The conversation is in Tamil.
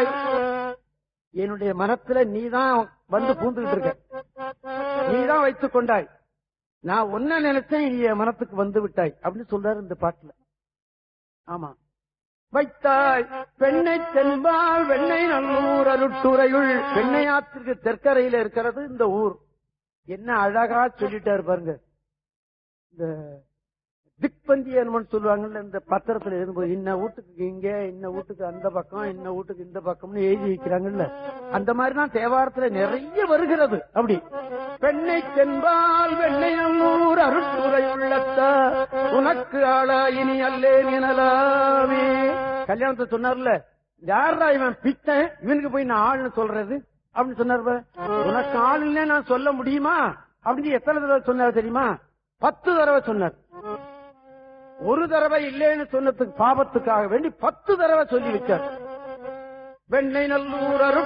வைத்தாய் என்னுடைய மனத்துல நீதான் வந்து பூந்துகிட்டு இருக்க நீதான் வைத்துக் கொண்டாய் நான் ஒன்ன நினைச்சேன் நீ என் மனத்துக்கு வந்து விட்டாய் அப்படின்னு சொல்றாரு இந்த பாட்டுல ஆமா வைத்தாய் பெண்ணை தென்பால் வெண்ணை நல்லூர் அருட்டுறையுள் பெண்ணையாத்திற்கு தெற்கரையில இருக்கிறது இந்த ஊர் என்ன அழகா சொல்லிட்டாரு பாருங்க இந்த திக்பந்தியன்மன் சொல்லுவாங்கல்ல இந்த பத்திரத்துல எழுதும்போது இன்ன வீட்டுக்கு இங்க இன்ன வீட்டுக்கு அந்த பக்கம் இன்ன வீட்டுக்கு இந்த பக்கம்னு எழுதி வைக்கிறாங்கல்ல அந்த மாதிரி தான் தேவாரத்துல நிறைய வருகிறது அப்படி பெண்ணை தென்பால் வெண்ணை நல்லூர் அருட்துறை உள்ளத்த உனக்கு ஆளா இனி அல்லேன் எனலாமே கல்யாணத்தை சொன்னார்ல யாரா இவன் பித்தன் இவனுக்கு போய் நான் ஆள்னு சொல்றது அப்படின்னு சொன்னார் பாரு. உனக்கு ஆளுன்னே நான் சொல்ல முடியுமா அப்படின்னு எத்தனை தடவை சொன்னார் தெரியுமா பத்து தடவை சொன்னார் ஒரு தடவை இல்லைன்னு சொன்னதுக்கு பாபத்துக்காக வேண்டி பத்து தடவை சொல்லி வச்சார் வெண்ணை நல்லூர் அருட்